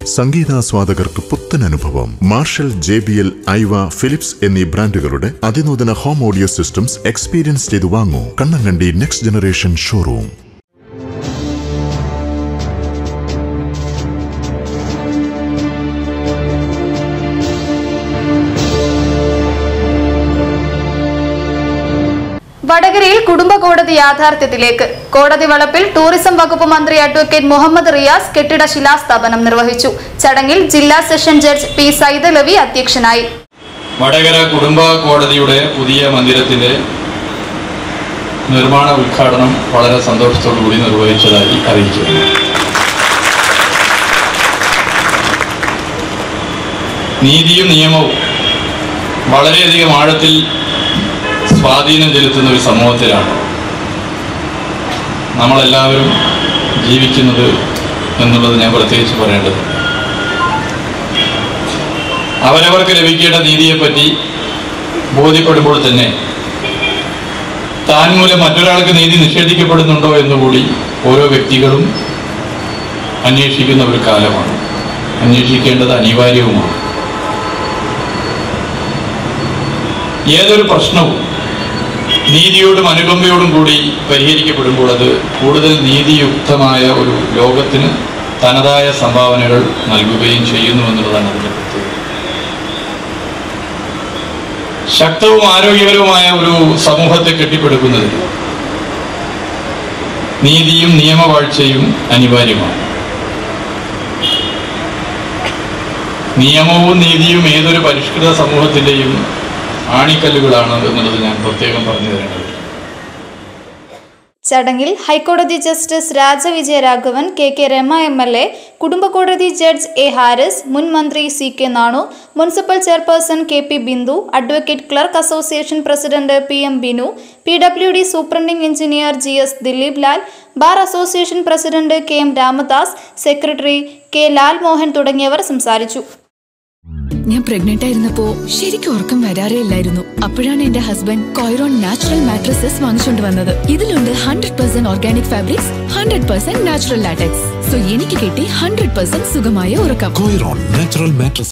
സംഗീതാസ്വാദകർക്ക് പുത്തൻ അനുഭവം Marshall J B L Aiwa Philips എന്നീ ബ്രാൻഡുകളുടെ അതിനൂതന ഹോം ഓഡിയോ സിസ്റ്റംസ് എക്സ്പീരിയൻസ് ചെയ്തു വാങ്ങൂ കണ്ണങ്കണ്ടി നെക്സ്റ്റ് ജനറേഷൻ ഷോറൂം വടകരയിൽ കുടുംബ കോടതി യാഥാർത്ഥ്യത്തിലേക്ക് കോടതി വളപ്പിൽ ടൂറിസം വകുപ്പ് മന്ത്രി അഡ്വക്കേറ്റ് മുഹമ്മദ് റിയാസ് കെട്ടിട ശിലാസ്ഥാപനം നിർവഹിച്ചു ചടങ്ങിൽ ജില്ലാ സെഷൻ ജഡ്ജ് പി സൈദലവി അധ്യക്ഷനായി വടകര കുടുംബ കോടതിയുടെ പുതിയ മന്ദിരത്തിന്റെ നിർമ്മാണ ഉദ്ഘാടനം വളരെ സന്തോഷത്തോടു കൂടി നിർവഹിച്ചതായി അറിയിച്ചു നീതിയും നിയമവും വളരെയധികം ആഴത്തിൽ സ്വാധീനം ചെലുത്തുന്ന ഒരു സമൂഹത്തിലാണ് നമ്മളെല്ലാവരും ജീവിക്കുന്നത് എന്നുള്ളത് ഞാൻ പ്രത്യേകിച്ച് പറയേണ്ടത് അവരവർക്ക് ലഭിക്കേണ്ട നീതിയെപ്പറ്റി ബോധ്യപ്പെടുമ്പോൾ തന്നെ താൻ മൂലം മറ്റൊരാൾക്ക് നീതി നിഷേധിക്കപ്പെടുന്നുണ്ടോ എന്നുകൂടി ഓരോ വ്യക്തികളും അന്വേഷിക്കുന്ന ഒരു കാലമാണ് അന്വേഷിക്കേണ്ടത് അനിവാര്യവുമാണ് ഏതൊരു പ്രശ്നവും നീതിയോടും അനുകമ്പയോടും കൂടി പരിഹരിക്കപ്പെടുമ്പോൾ അത് കൂടുതൽ നീതിയുക്തമായ ഒരു ലോകത്തിന് തനതായ സംഭാവനകൾ നൽകുകയും ചെയ്യുന്നു എന്നുള്ളതാണ് അതിന്റെ പ്രത്യേകത ശക്തവും ആരോഗ്യകരവുമായ ഒരു സമൂഹത്തെ കെട്ടിപ്പടുക്കുന്നതിൽ നീതിയും നിയമവാഴ്ചയും അനിവാര്യമാണ് നിയമവും നീതിയും ഏതൊരു പരിഷ്കൃത സമൂഹത്തിന്റെയും ആണിക്കല്ലുകളാണ് എന്നുള്ളത് ഞാൻ പ്രത്യേകം പറഞ്ഞു തരേണ്ടത് ചടങ്ങിൽ ഹൈക്കോടതി justice Rajavijayaraghavan K K Rama M L A കുടുംബ കോടതി ജഡ്ജ് എ ഹാരിസ് മുൻ മന്ത്രി C K Nanu municipal chairperson K P Bindu advocate clerk association president P M Binu P W D superintending engineer G S Dileep Lal bar association president K M Ramadas secretary K Lal Mohan തുടങ്ങിയവർ സംസാരിച്ചു ഞാൻ pregnant ആയിരുന്നപ്പോ ശരിക്കും ഉറക്കം വരാറേ ഇല്ലായിരുന്നു അപ്പോഴാണ് എന്റെ ഹസ്ബൻഡ് കോയറോൺ നാച്ചുറൽ മാട്രസസ് വാങ്ങിച്ചുകൊണ്ട് വന്നത് ഇതിലുണ്ട് hundred percent organic fabrics hundred percent natural latex so എനിക്ക് കിട്ടി ഹൺഡ്രഡ് പെർസെന്റ് സുഖമായ ഉറക്കം Coiron Natural Mattress